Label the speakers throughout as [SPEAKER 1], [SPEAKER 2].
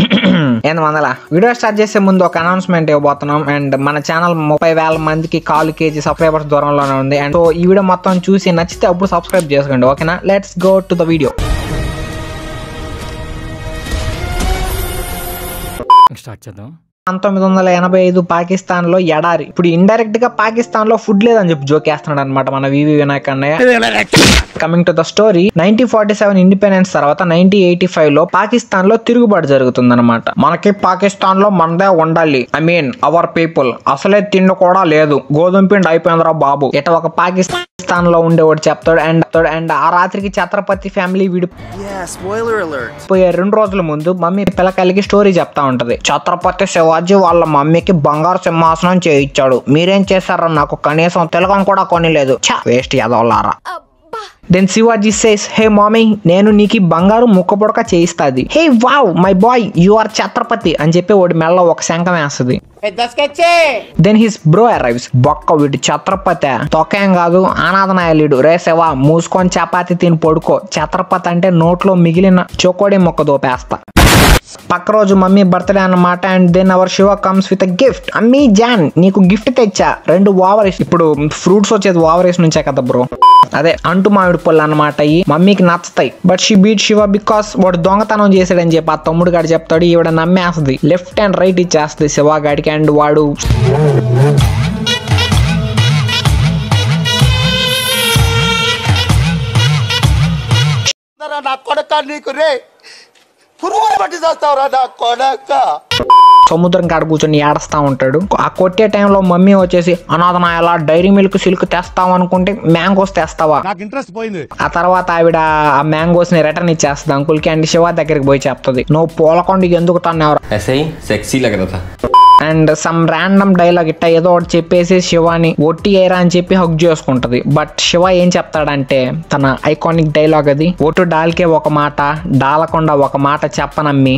[SPEAKER 1] ఎనిమిది వందల video start చేసే ముందు ఒక అనౌన్స్మెంట్ ఇవ్వబోతున్నాం అండ్ మన ఛానల్ ముప్పై వేల మందికి కాలు కేజీ సబ్స్క్రైబర్స్ దూరంలోనే ఉంది అండ్ సో ఈ వీడియో మొత్తం చూసి నచ్చితే అప్పుడు సబ్స్క్రైబ్ చేసుకోండి ఓకేనా let's go to the video
[SPEAKER 2] start చేద్దాం
[SPEAKER 1] పంతొమ్మిది వందల ఎనభై ఐదు పాకిస్తాన్ లో ఎడారి ఇప్పుడు ఇండైరెక్ట్ గా పాకిస్తాన్ లో ఫుడ్ లేదని చెప్పి జోకేస్తున్నాడు అనమాట మన వివి వినాయక్ అన్నయ్య coming to the story nineteen forty seven independence తర్వాత నైన్టీన్ ఎయిటీ ఫైవ్ లో పాకిస్తాన్ లో తిరుగుబాటు జరుగుతుంది అనమాట మనకి పాకిస్తాన్ లో మనదే ఉండాలి ఐ మీన్ అవర్ పీపుల్ అసలే తిండి కూడా లేదు గోధుమ పిండి అయిపోయిందిరా బాబు ఇట ఒక పాకిస్తాన్ లో ఉండేవాడు చెప్తాడు అండ్ అండ్ ఆ రాత్రికి ఛత్రపతి ఫ్యామిలీ విడి
[SPEAKER 3] Yeah, spoiler alert.
[SPEAKER 1] పోయే రెండు రోజుల ముందు మమ్మీ పిల్లకాయలకి స్టోరీ చెప్తా ఉంటది ఛత్రపతి శివాజీ వాళ్ళ మమ్మీకి బంగారు సింహాసనం చేయించాడు మీరేం చేశారా నాకు కనీసం తిలకం కూడా కొనిలేదు వేస్ట్ ఎదవలారా then Shivaji says hey mummy నేను నీకు ఈ బంగారు ముక్క పుడక చేయిస్తాది hey wow my boy you are Chhatrapati అని చెప్పి వాడి మెల్ల ఒక శంఖం వేస్తుంది దెన్ హిస్ బ్రో అరైవ్స్ బొక్క వీడు ఛత్రపతి తొక్కేం కాదు అనాథనాయలుడు రే శివ మూసుకొని చపాతి తిని పడుకో ఛత్రపతి అంటే నోట్లో మిగిలిన చొకోడి మొక్క దోపేస్తా పక్క రోజు మమ్మీ బర్త్డే అన్నమాట and then our Shiva comes with gift అమ్మీ జాన్ నీకు గిఫ్ట్ తెచ్చా రెండు ఓవరీస్ ఇప్పుడు ఫ్రూట్స్ వచ్చేది ఓవరీస్ నుంచే కదా బ్రో అదే అంటు మామిడి పళ్ళు అన్నమాట అయ్యి మమ్మీకి నచ్చుతాయి but she beat Shiva because వాడు దొంగతనం చేసాడని చెప్పి ఆ తమ్ముడు గాడు చెప్తాడు ఈవిడ నమ్మేస్తుంది లెఫ్ట్ అండ్ రైట్ ఇచ్చేస్తుంది శివ గాడికి అండ్ వాడు
[SPEAKER 4] నా కొడక నీకు రే పురుగులు పట్టి చేస్తావురా నా కొడక
[SPEAKER 1] సముద్రం కాడ కూర్చొని ఏడుస్తా ఉంటాడు ఆ కొట్టే టైంలో మమ్మీ వచ్చేసి అనాథనాయలా డైరీ మిల్క్ సిల్క్ తెస్తావు అనుకుంటే మ్యాంగోస్ తెస్తావా
[SPEAKER 4] నాకు ఇంట్రెస్ట్ పోయింది
[SPEAKER 1] ఆ తర్వాత ఆవిడ ఆ మ్యాంగోస్ ని రిటర్న్ ఇచ్చేస్తుంది అంకుల్ కి అండ్ శివ దగ్గరికి పోయి చెప్తుంది నువ్వు పూలకొండకి ఎందుకు తన్నావు
[SPEAKER 5] ऐसे ही सेक्सी लग रहा था
[SPEAKER 1] అండ్ సమ్ ర్యాండమ్ డైలాగ్ ఇట్ట ఏదో ఒకటి చెప్పేసి శివాని ఒట్టి ఏరా అని చెప్పి హక్ చేసుకుంటది బట్ శివ ఏం చెప్తాడంటే తన ఐకానిక్ డైలాగ్ అది ఒట్టు డాల్కే ఒక మాట డాలకుండా ఒక మాట చెప్పనమ్మి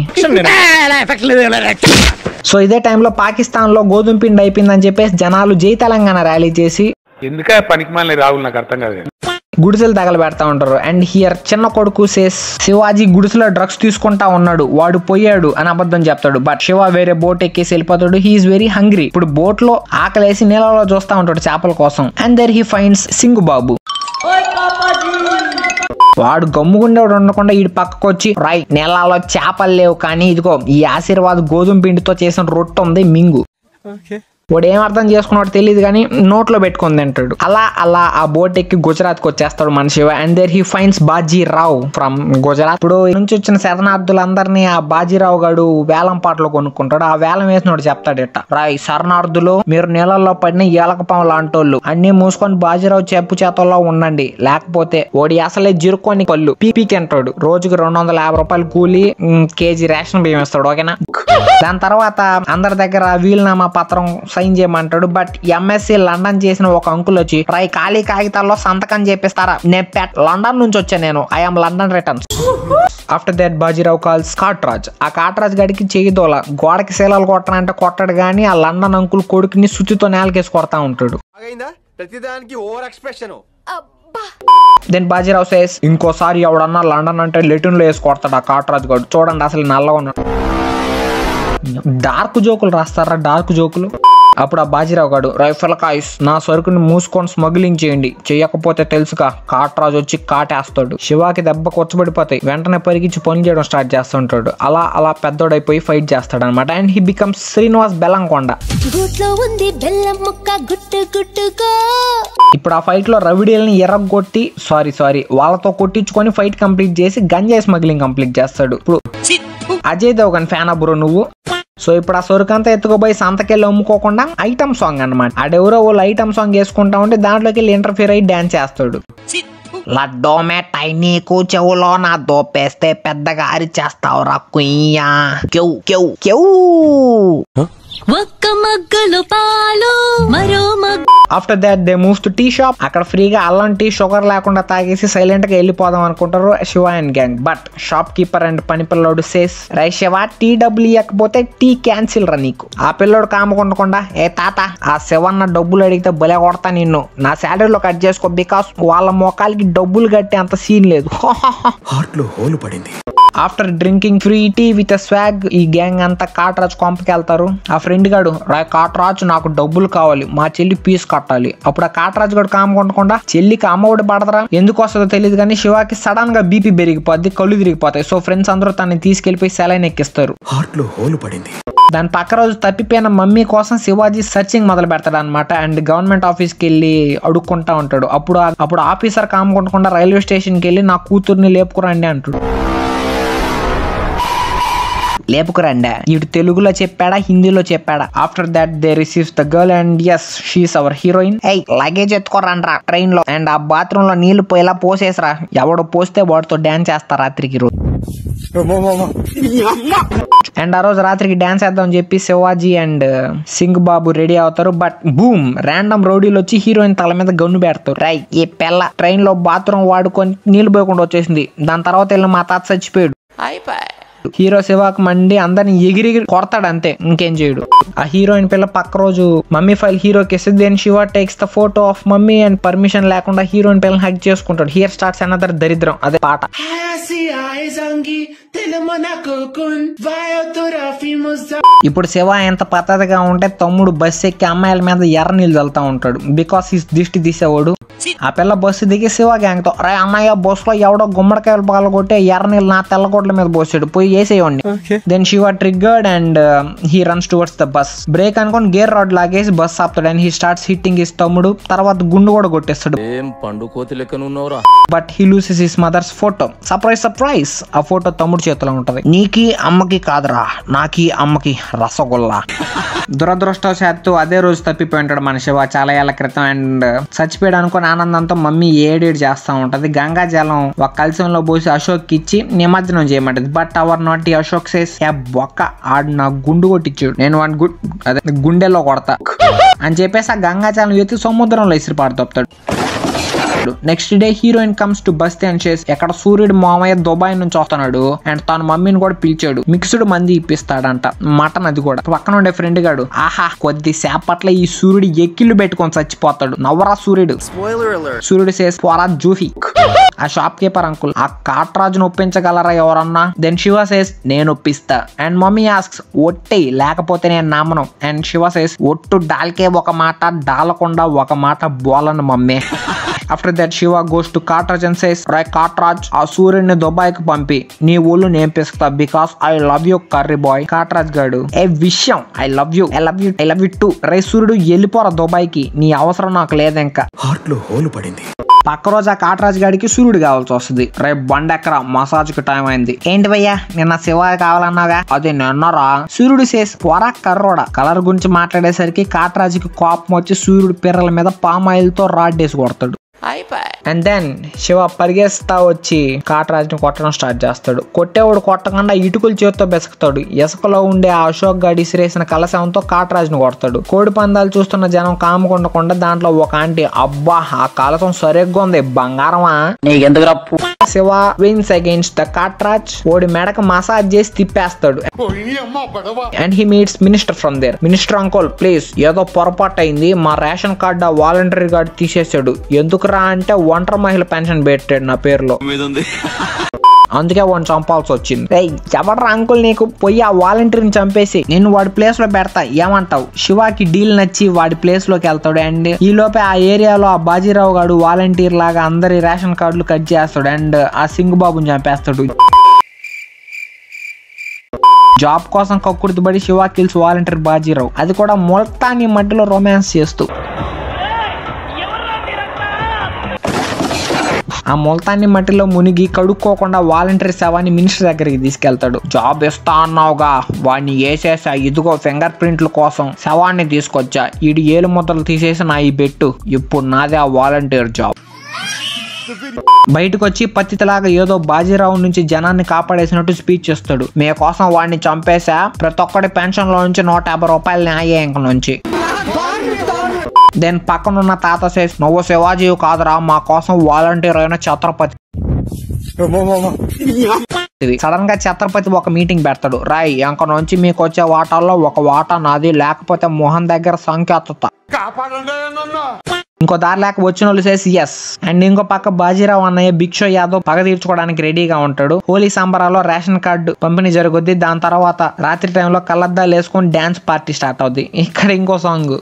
[SPEAKER 1] సో ఇదే టైంలో పాకిస్తాన్ లో గోధుమ పిండి అయిపోయిందని చెప్పేసి జనాలు జై తెలంగాణ ర్యాలీ చేసి
[SPEAKER 6] ఎందుక పనికిమాలిన రాహుల్ నాకు అర్థం కాదు
[SPEAKER 1] గుడిసెలు తగలబెడతా ఉంటారు అండ్ హియర్ చిన్న కొడుకు సేస్ శివాజీ గుడిసెలో డ్రగ్స్ తీసుకుంటా ఉన్నాడు వాడు పోయాడు అని అబద్ధం చెప్తాడు బట్ శివ వేరే బోట్ ఎక్కేసి వెళ్ళిపోతాడు హీఈస్ వెరీ హంగ్రీ ఇప్పుడు బోట్ లో ఆకలేసి నీళ్ళలో చూస్తా ఉంటాడు చేపల కోసం and there he finds Singh Babu వాడు గమ్ముగుండేవాడు ఉండకుండా ఈ పక్కకు వచ్చి రై నీళ్ళలో చేపలు లేవు కానీ ఇదిగో ఈ ఆశీర్వాద్ గోధుమ పిండితో చేసిన రొట్టె ఉంది మింగు వాడు ఏం అర్థం చేసుకున్నాడు తెలియదు కానీ నోట్లో పెట్టుకొని తింటాడు అలా అలా ఆ బోట్ ఎక్కి గుజరాత్ కి వచ్చేస్తాడు మన Shiva and there he finds Baji Rao from Gujarat ఇప్పుడు ఈ నుంచి వచ్చిన శరణార్థులందరినీ ఆ బాజీరావు గాడు వేలం పాటలో కొనుక్కుంటాడు ఆ వేలం వేసినోడు చెప్తాడు ఇట్ట రాయ్ శరణార్థులు మీరు నీళ్ళల్లో పడిన ఏలకపాము లాంటోళ్ళు అన్ని మూసుకొని బాజీరావు చెప్పు చేతల్లో ఉండండి లేకపోతే ఓడి అసలే జిరుకొని పళ్ళు పీపీకి అంటాడు రోజుకి రెండు వందల యాభై రూపాయలు కూలి ఉమ్, కేజీ రేషన్ బియ్యం ఇస్తాడు ఓకేనా దాని తర్వాత అందరి దగ్గర వీలునామా పత్రం సైన్ చేయమంటాడు బట్ ఎంఎస్సి లండన్ చేసిన ఒక అంకుల్ వచ్చి రై ఖాళీ కాగితాల్లో సంతకం చేపిస్తారా నేను పెట్ లండన్ నుంచి వచ్చా నేను I'm London returns after that Bajirao calls Katraj ఆ కాట్రాజ్ గడికి చేయదోల గోడకి శీలాలు కొట్టనంటే కొట్టాడు కానీ ఆ లండన్ అంకుల్ కొడుకుని సుత్తితో నేలకేసి కొడతా ఉంటాడు
[SPEAKER 4] అయిందా ప్రతిదానికి over expression
[SPEAKER 1] then Bajirao says ఇంకోసారి ఎవడన్నా లండన్ అంటే లెటిన్ లో వేసి కొడతాడు ఆ కాట్రాజ్ గడు చూడండి అసలు నల్లగా ఉన్నాడు డార్క్ జోకులు రాస్తారా డార్క్ జోకులు అప్పుడు ఆ బాజీరావు గాడు రైఫల్ కాయిస్ నా సరుకుని మూసుకొని స్మగ్లింగ్ చేయండి చేయకపోతే తెలుసుగా కాట్రాజు వచ్చి కాటేస్తాడు శివాకి దెబ్బ కొచ్చబడిపోతాయి వెంటనే పరిగించి పని చేయడం స్టార్ట్ చేస్తుంటాడు అలా అలా పెద్దోడైపోయి ఫైట్ చేస్తాడు అనమాట and he becomes Srinivas Bellamkonda
[SPEAKER 7] గూట్లో ఉంది బెల్లం ముక్క గుట్టు గుట్టుగా
[SPEAKER 1] ఇప్పుడు ఆ ఫైట్ లో రవిడీల్ని ఎర్రగొట్టి సారీ సారీ వాళ్ళతో కొట్టించుకొని ఫైట్ కంప్లీట్ చేసి గంజాయి స్మగ్లింగ్ కంప్లీట్ చేస్తాడు ఇప్పుడు అజయ్ దేవగన్ ఫ్యాన్ బ్రో నువ్వు సో ఇప్పుడు ఆ సరుకంతా ఎత్తుకుపోయి సంతకెళ్ళి అమ్ముకోకుండా ఐటమ్ సాంగ్ అన్నమాట ఆడెవరో వాళ్ళు ఐటమ్ సాంగ్ వేసుకుంటా ఉంటే దాంట్లోకి వెళ్ళి ఇంటర్ఫియర్ అయ్యి డాన్స్ చేస్తాడు లడ్డోమే టైనీకు చెవులో నా దోపేస్తే పెద్దగా అరిచేస్తావురా కుయ్యా కెవ్ కెవ్ కెవ్
[SPEAKER 7] ఒక్క మగ్గులు పాలు మరో mug
[SPEAKER 1] after that they moves to tea shop అక్కడ ఫ్రీగా అల్లం టీ షుగర్ లేకుండా తాగేసి సైలెంట్ గా వెళ్ళిపోదాం అనుకుంటారు Shiva and gang but shop keeper and పని పిల్లోడు సేస్ రై శివ టీ డబ్బులు ఇవ్వకపోతే టీ క్యాన్సిల్ రా నీకు ఆ పిల్లోడు కామకుండకుండా ఏ తాత ఆ శివన్న డబ్బులు అడిగితే భలే కొడతా నిన్ను నా శాలరీలో కట్ చేసుకో బికాస్ వాళ్ళ మొఖాలకి డబ్బులు కట్టే అంత సీన్ లేదు
[SPEAKER 2] హార్ట్లో హోలు పడింది
[SPEAKER 1] after drinking free tea with swag ఈ గ్యాంగ్ అంతా కాటరాజ్ కొంపకి వెళ్తారు ఆ ఫ్రెండ్ గాడు రా కాటరాజ్ నాకు డబ్బులు కావాలి మా చెల్లి పీస్ కట్టాలి అప్పుడు ఆ కాటరాజ్ గడు కామకుండకుండా చెల్లికి అమ్మ ఒకటి పడతారా ఎందుకు వస్తుందో తెలియదు కానీ శివాకి సడన్ గా బీపీ పెరిగిపోద్ది కళ్ళు తిరిగిపోతాయి సో ఫ్రెండ్స్ అందరూ తనని తీసుకెళ్లిపోయి సెలైన్ ఎక్కిస్తారు
[SPEAKER 2] హార్ట్లో హోలు పడింది
[SPEAKER 1] దాని పక్క రోజు తప్పిపోయిన మమ్మీ కోసం శివాజీ సర్చింగ్ మొదలు పెడతాడు అనమాట అండ్ గవర్నమెంట్ ఆఫీస్ కి వెళ్ళి అడుక్కుంటా ఉంటాడు అప్పుడు ఆ- అప్పుడు ఆఫీసర్ కామకుండకుండా రైల్వే స్టేషన్ కి వెళ్ళి నా కూతుర్ని లేపుకురండి అంటాడు లేపుకురండి ఇటు తెలుగులో చెప్పాడా హిందీలో చెప్పాడా after that they receives the girl and yes she's our heroine ఏయ్ లగేజ్ ఎత్తుకోరండ్రా ట్రైన్ లో అండ్ ఆ బాత్రూమ్ లో నీళ్లు పోయేలా పోసేసరా ఎవడు పోస్తే వాడితో డాన్స్ చేస్తా రాత్రికి రోజు అండ్ ఆ రోజు రాత్రికి డాన్స్ వేద్దాం అని చెప్పి శివాజీ అండ్ సింగ్ బాబు రెడీ అవుతారు బట్ బూమ్ ర్యాండమ్ రౌడీలు వచ్చి హీరోయిన్ తల మీద గన్ను పెడతారు రై ఈ పిల్ల ట్రైన్ లో బాత్రూమ్ వాడుకొని నీళ్లు పోయకుండా వచ్చేసింది దాని తర్వాత వెళ్ళి మా తాత చచ్చిపోయాడు హీరో శివాక్ మండి అందరిని ఎగిరిగిరి కొడతాడు అంతే ఇంకేం చేయడు ఆ హీరోయిన్ పిల్ల పక్క రోజు మమ్మీ ఫైల్ హీరోకి ఇస్తే then Shiva takes the photo of mummy and permission లేకుండా హీరోయిన్ పిల్లని హక్ చేసుకుంటాడు హియర్ స్టార్ట్స్ అనదర్ దరిద్రం అదే పాట ఇప్పుడు శివ ఎంత పద్ధతిగా ఉంటే తమ్ముడు బస్సు ఎక్కి అమ్మాయిల మీద ఎర్ర నీళ్ళు చల్లుతా ఉంటాడు బికాస్ ఈ దిష్టి తీసేవాడు ఆ పిల్ల బస్సు దిగి శివ గ్యాంగ్ తో రే అన్నయ్య బస్ లో ఎవడో గుమ్మడికాయలు పాల్గొట్టి ఎర్ర నీళ్ళు నా తెల్లగొడ్ల మీద పోసాడు పోయి వేసేయండి then Shiva triggered and he runs towards the bus brake అనుకొని గేర్ రాడ్ లాగేసి బస్ ఆపుతాడు and he starts hitting his తమ్ముడు తర్వాత గుండు కూడా కొట్టేస్తాడు
[SPEAKER 8] ఏం పండు కోతి లెక్కనున్నావురా
[SPEAKER 1] but he loses his mother's photo surprise surprise ఆ ఫోటో తమ్ముడు చేతిలో ఉంటది నీకి అమ్మకి కాదురా నాకి అమ్మకి రసగుల్లా దురదృష్టవశాత్తు అదే రోజు తప్పిపోయి ఉంటాడు మన శివ చాలా ఏళ్ల క్రితం అండ్ చచ్చిపోయాడు అనుకుని ఆనందంతో మమ్మీ ఏడేడు చేస్తా ఉంటది గంగా జలం ఒక కలసంలో పోసి అశోక్ ఇచ్చి నిమజ్జనం చేయమంటది బట్ అవర్ నాట్ ఈ అశోక్ సేస్ ఏ బొక్క ఆడు నా గుండు కొట్టించాడు నేను వాడి గు అదే గుండెలో కొడతా అని చెప్పేసి ఆ గంగా జలం ఎత్తి సముద్రంలో ఇసిరి పాడుతాడు next day heroine comes to బస్తీ అండ్ చేసి ఎక్కడ సూర్యుడు మామయ్య దుబాయ్ నుంచి వస్తున్నాడు అండ్ తన మమ్మీని కూడా పిలిచాడు మిక్స్డ్ మంది ఇప్పిస్తాడంట మటన్ అది కూడా పక్కన ఉండే ఫ్రెండ్ గాడు ఆహా కొద్ది సేపట్ల ఈ సూర్యుడు ఎక్కిళ్ళు పెట్టుకొని చచ్చిపోతాడు నవ్వరా సూర్యుడు
[SPEAKER 3] Spoiler alert.
[SPEAKER 1] సూర్యుడు సేస్ పోరా జూఫీ ఆ షాప్ కీపర్ అంకుల్ ఆ కాట్రాజును ఒప్పించగలరా ఎవరన్నా దెన్ శివ సేస్ నేను ఒప్పిస్తా అండ్ మమ్మీ ఆస్క్స్ ఒట్టి లేకపోతే నేను నమ్మను అండ్ శివ సేస్ ఒట్టు డాల్కే ఒక మాట డాలకుండా ఒక మాట బోలను mummy after that Shiva goes to Katraj and says రై కాట్రాజ్ ఆ సూర్యుడిని దుబాయ్కి పంపి నీ ఊళ్ళు నేను పిస్తా because I love you curry boy Katraj గాడు ఏ విషయం I love you I love you I love you too రై సూర్యుడు వెళ్ళిపోరా దుబాయ్కి నీ అవసరం నాకు లేదు ఇంకా
[SPEAKER 2] హార్ట్లో హోలు పడింది
[SPEAKER 1] పక్క రోజు ఆ కాటరాజు గాడికి సూర్యుడు కావాల్సి వస్తుంది రేపు బండెక్కరా మసాజ్ కి టైం అయింది ఏంటి భయ్యా నిన్న శివ కావాలన్నాగా అది నిన్నరా సూర్యుడు సేస్ పొర కర్రోడ కలర్ గురించి మాట్లాడేసరికి కాటరాజుకి కోపం వచ్చి సూర్యుడు పిర్రల మీద పామ్ ఆయిల్ తో రాడ్ వేసి కొడతాడు అండ్ దెన్ శివ పరిగెస్తా వచ్చి కాటరాజుని కొట్టడం స్టార్ట్ చేస్తాడు కొట్టేవాడు కొట్టకుండా ఇటుకలు చేతితో బెసకుతాడు ఇసుకలో ఉండే ఆ అశోక్ గాడి ఇసిరేసిన కలశంతో కాటరాజుని కొడతాడు కోడి పందాలు చూస్తున్న జనం కాముకుండకుండా దాంట్లో ఒక ఆంటీ అబ్బా ఆ కలశం సరిగ్గా ఉంది బంగారమా Shiva wins against the Katraj ఓడి మెడక మసాజ్ చేసి తిప్పేస్తాడు and he meets minister from there minister uncle please ఏదో పొరపాటు అయింది మా రేషన్ కార్డు ఆ వాలంటరీ కార్డు తీసేసాడు ఎందుకురా అంటే ఒంటరి మహిళ పెన్షన్ పెట్టాడు నా పేరులో అందుకే వాడిని చంపాల్సి వచ్చింది రేయ్ ఎవడ్రా అంకుల్ నీకు పోయి ఆ వాలంటీర్ని చంపేసి నేను వాడి ప్లేస్ లో పెడతా ఏమంటావు శివాకి డీల్ నచ్చి వాడి ప్లేస్ లోకి వెళ్తాడు అండ్ ఈ లోపే ఆ ఏరియాలో ఆ బాజీరావు గాడు వాలంటీర్ లాగా అందరి రేషన్ కార్డులు కట్ చేస్తాడు అండ్ ఆ సింగ్ బాబుని చంపేస్తాడు జాబ్ కోసం కక్కుర్తిపడి శివ కిల్స్ వాలంటీర్ బాజీరావు అది కూడా మొల్తాని మట్టిలో రొమాన్స్ చేస్తూ ఆ మొలతాన్ని మట్టిలో మునిగి కడుక్కోకుండా వాలంటీర్ శవాన్ని మినిస్టర్ దగ్గరికి తీసుకెళ్తాడు జాబ్ ఇస్తా అన్నావుగా వాడిని వేసేసా ఇదిగో ఫింగర్ ప్రింట్ల కోసం శవాన్ని తీసుకొచ్చా ఈడు ఏలు ముద్దలు తీసేసి నా ఈ బెట్టు ఇప్పుడు నాదే ఆ వాలంటీర్ జాబ్ బయటకు వచ్చి పత్తిలాగా ఏదో బాజీరావు నుంచి జనాన్ని కాపాడేసినట్టు స్పీచ్ ఇస్తాడు మీ కోసం వాడిని చంపేశా ప్రతి ఒక్కటి పెన్షన్ లో నుంచి నూట యాభై రూపాయలు న్యాయ ఇంక నుంచి దెన్ పక్కనున్న తాత సేస్ నువ్వు శివాజీ కాదురా మా కోసం వాలంటీర్ అయిన ఛత్రపతి సడన్ గా ఛత్రపతి ఒక మీటింగ్ పెడతాడు రాయ్ ఇంక నుంచి మీకు వచ్చే వాటాల్లో ఒక వాటా నాది లేకపోతే మోహన్ దగ్గర సంఖ్యాత ఇంకో దారి లేక వచ్చిన వాళ్ళు చేసి ఎస్ అండ్ ఇంకో పక్క బాజీరావు అన్నయ్య భిక్షో యాదవ్ పగ తీర్చుకోవడానికి రెడీగా ఉంటాడు హోలీ సంబరాల్లో రేషన్ కార్డు పంపిణీ జరుగుద్ది దాని తర్వాత రాత్రి టైంలో కళ్ళద్దాలు వేసుకొని డాన్స్ పార్టీ స్టార్ట్ అవుద్ది ఇక్కడ ఇంకో సాంగ్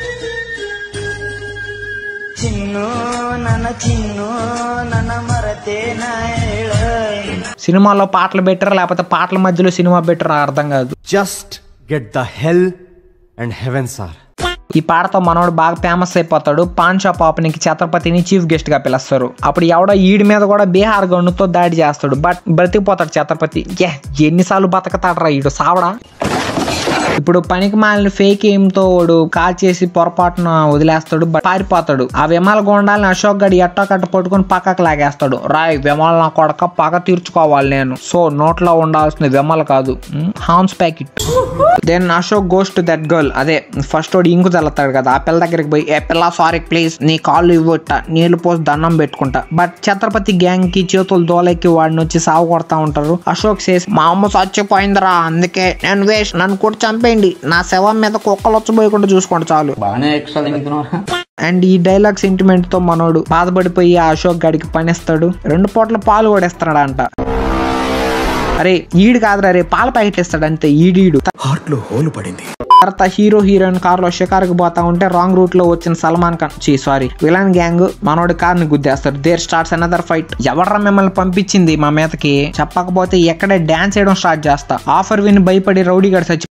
[SPEAKER 1] సినిమాలో పాటలు బెటర్ లేకపోతే పాటల మధ్యలో సినిమా బెటర్ అర్థం కాదు
[SPEAKER 9] Just get the hell and heaven, sir.
[SPEAKER 1] ఈ పాటతో మనోడు బాగా ఫేమస్ అయిపోతాడు పాన్ షాప్ ఓపెనింగ్ కి ఛత్రపతిని చీఫ్ గెస్ట్ గా పిలుస్తారు అప్పుడు ఎవడో ఈడి మీద కూడా బీహార్ గన్నుతో దాడి చేస్తాడు బట్ బ్రతికిపోతాడు ఛత్రపతి ఏ ఎన్నిసార్లు బతకతాడరా ఈడు సావడా ఇప్పుడు పనికి మాలిన ఫేక్ ఎయిమ్ తో వాడు కాల్ చేసి పొరపాటున వదిలేస్తాడు బట్ పారిపోతాడు ఆ విమాల గోండాలని అశోక్ గడి ఎట్టో కట్ట పట్టుకుని పక్కకు లాగేస్తాడు రాయ్ విమాల నా కొడక పగ తీర్చుకోవాలి నేను సో నోట్లో ఉండాల్సిన విమల కాదు Hans packet then Ashok goes to that girl అదే ఫస్ట్ వాడు ఇంకు చల్లుతాడు కదా ఆ పిల్ల దగ్గరికి పోయి ఏ పిల్ల సారీ ప్లీజ్ నీ కాళ్ళు ఇవ్వట నీళ్లు పోసి దండం పెట్టుకుంటా బట్ ఛత్రపతి గ్యాంగ్ కి చేతులు దోలెక్కి వాడిని వచ్చి సాగు కొడతా ఉంటారు అశోక్ సేస్ మా అమ్మ చచ్చిపోయిందిరా అందుకే నేను వేస్ట్ నన్ను కూడా చంపేయండి నా శవం మీద కుక్కలు వచ్చబోయకుండా చూసుకోండి చాలు
[SPEAKER 5] బాగానే ఎక్స్ట్రా తింటున్నారా
[SPEAKER 1] అండ్ ఈ డైలాగ్ సెంటిమెంట్ తో మనోడు బాధపడిపోయి ఆ అశోక్ గడికి పనిస్తాడు రెండు పూట్ల పాలు కూడా ఇస్తున్నాడు అంట అరే ఈడు కాదురా రే పాల ప్యాకెట్లు ఇస్తాడు అంతే ఈడీడు
[SPEAKER 2] హార్ట్లో హోలు పడింది
[SPEAKER 1] తర్వాత హీరో హీరోయిన్ కార్ లో షికారుకు పోతా ఉంటే రాంగ్ రూట్ లో వచ్చిన సల్మాన్ ఖాన్ చీ సారీ విలన్ గ్యాంగ్ మనోడి కార్ ని గుద్దేస్తారు దేర్ స్టార్ట్స్ అనదర్ ఫైట్ ఎవర్రా మిమ్మల్ని పంపించింది మా మీదకి చెప్పకపోతే ఎక్కడే డాన్స్ చేయడం స్టార్ట్ చేస్తా ఆఫర్ విని భయపడి రౌడీ గడి చచ్చి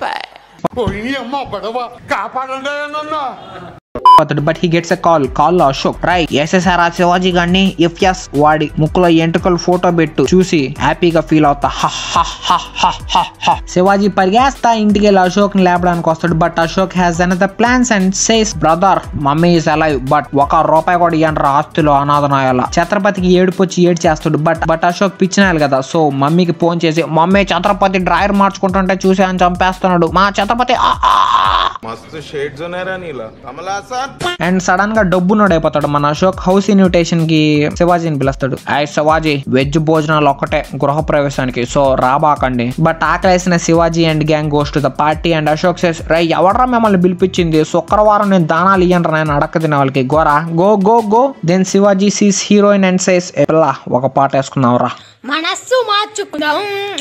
[SPEAKER 1] పోతాడు but he gets a call call లో అశోక్ రై ఎస్ఎస్ఆర్ ఆ శివాజీ గారిని ఇఫ్ ఎస్ వాడి ముక్కులో ఎంటుకలు ఫోటో పెట్టు చూసి హ్యాపీగా ఫీల్ అవుతా హ, హ, హ, హ, హ, హ. శివాజీ పరిగేస్తా ఇంటికి వెళ్ళి అశోక్ ని లేపడానికి వస్తాడు but Ashok has another plans and says brother mummy is alive but ఒక రూపాయి కూడా ఇయ్యండి ఆస్తులు అనాథనాయాల ఛత్రపతికి ఏడుపు వచ్చి ఏడు చేస్తాడు బట్ బట్ అశోక్ పిచ్చినాయాలి కదా సో మమ్మీకి ఫోన్ చేసి మమ్మీ ఛత్రపతి డ్రైవర్ మార్చుకుంటుంటే చూసి ఆయన చంపేస్తున్నాడు మా ఛత్రపతి ఆ, ఆ, ఆ."
[SPEAKER 4] मस्त शेड जो नाही राणीला कमला असा
[SPEAKER 1] అండ్ సడన్ గా డబ్బు అయిపోతాడు మన అశోక్ హౌస్ ఇన్విటేషన్ కి శివాజీని పిలుస్తాడు ఐ శివాజీ వెజ్ భోజనాలు ఒక్కటే గృహ ప్రవేశానికి సో రాబాకండి బట్ ఆకలేసిన Shivaji and gang goes to the party and Ashok says రై ఎవడ్రా మిమ్మల్ని పిలిపించింది శుక్రవారం నేను దానాలు ఇయ్యను నేను అడక్క తినే వాళ్ళకి గోరా go go go then Shivaji sees heroine and says పిల్ల ఒక పాట వేసుకున్నావురా
[SPEAKER 7] మనస్సు మార్చుకుందాం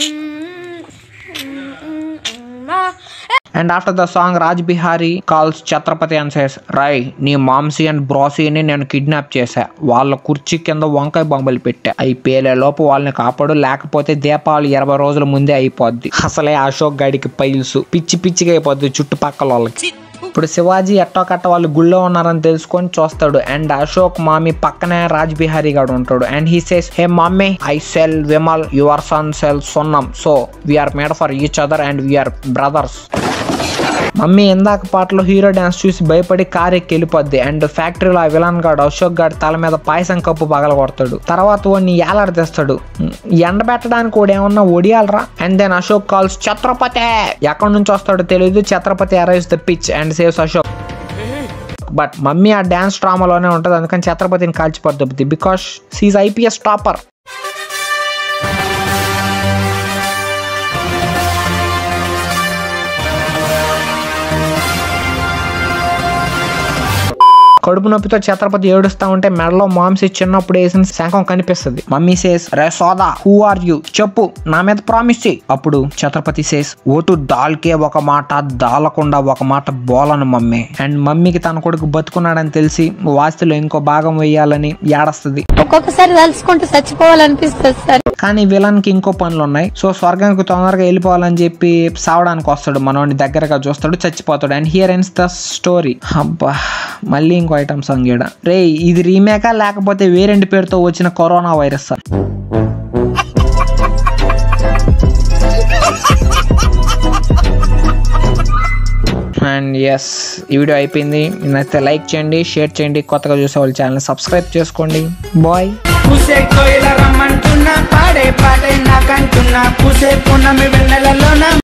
[SPEAKER 1] and after the song Raj Bihari calls Chhatrapati and says రై నీ మాంసీ అండ్ బ్రాసీని నేను కిడ్నాప్ చేశా వాళ్ళ కుర్చీ కింద వంకాయ బొమ్మలు పెట్టా అవి పేలే లోపు వాళ్ళని కాపాడు లేకపోతే దీపావళి ఇరవై రోజుల ముందే అయిపోద్ది అసలే అశోక్ గడికి పైల్స్ పిచ్చి పిచ్చిగా అయిపోద్ది చుట్టుపక్కల వాళ్ళకి ఇప్పుడు శివాజీ ఎట్టో కట్ట వాళ్ళు గుళ్ళో ఉన్నారని తెలుసుకొని చూస్తాడు అండ్ అశోక్ మామి పక్కనే రాజ్ బిహారీ గారు ఉంటాడు and he says hey mummy I sell Vimal your son sell సొన్నం so we are made for each other and we are brothers mummy ఇందాక పాటలో హీరో డాన్స్ చూసి భయపడి కార్ ఎక్కి వెళ్ళిపోద్ది అండ్ ఫ్యాక్టరీలో ఆ విలన్ గాడు అశోక్ గాడు తల మీద పాయసం కప్పు పగల కొడతాడు తర్వాత వాడిని ఏలాడదీస్తాడు ఎండ పెట్టడానికి కూడా ఏమన్నా ఒడియాలరా and then Ashok calls Chhatrapati ఎక్కడి నుంచి వస్తాడో తెలియదు Chhatrapati arrives the pitch and saves Ashok but mummy ఆ డాన్స్ డ్రామాలోనే ఉంటుంది అందుకని ఛత్రపతిని కాల్చిపోద్ది బికాస్ సీజ్ ఐపీఎస్ టాపర్ కడుపు నొప్పితో ఛత్రపతి ఏడుస్తా ఉంటే మెడలో మాంసి చిన్నప్పుడు వేసిన శంఖం కనిపిస్తుంది మమ్మీ సేస్ రే సోదా హూ ఆర్ యు చెప్పు నా మీద ప్రామిస్ చేయి అప్పుడు ఛత్రపతి సేస్ ఓటు దాల్కే ఒక మాట దాలకుండా ఒక మాట బోలను మమ్మీ అండ్ మమ్మీకి తన కొడుకు బతుకున్నాడని తెలిసి వాస్తులో ఇంకో భాగం వేయాలని ఏడస్తుంది
[SPEAKER 7] ఒక్కొక్కసారి తలుచుకుంటూ చచ్చిపోవాలనిపిస్తుంది సార్
[SPEAKER 1] కానీ విలన్ కి ఇంకో పనులు ఉన్నాయి సో స్వర్గానికి తొందరగా వెళ్ళిపోవాలని చెప్పి సావడానికి వస్తాడు మనోడిని దగ్గరగా చూస్తాడు చచ్చిపోతాడు and here ends the story అబ్బా మళ్ళీ ఇంకో ఐటమ్ సాంగ్ ఈడ రే ఇది రీమేకా లేకపోతే వేరెంటి పేరుతో వచ్చిన corona virus sir and yes ఈ వీడియో అయిపోయింది నచ్చితే లైక్ చేయండి షేర్ చేయండి కొత్తగా చూసే వాళ్ళ ఛానల్ సబ్స్క్రైబ్ చేసుకోండి బాయ్
[SPEAKER 10] పూసే కోయిల రమ్మంటున్నా పాడే పాడే నాకంటున్నా పూసే పున్నమి వెన్నెలలోన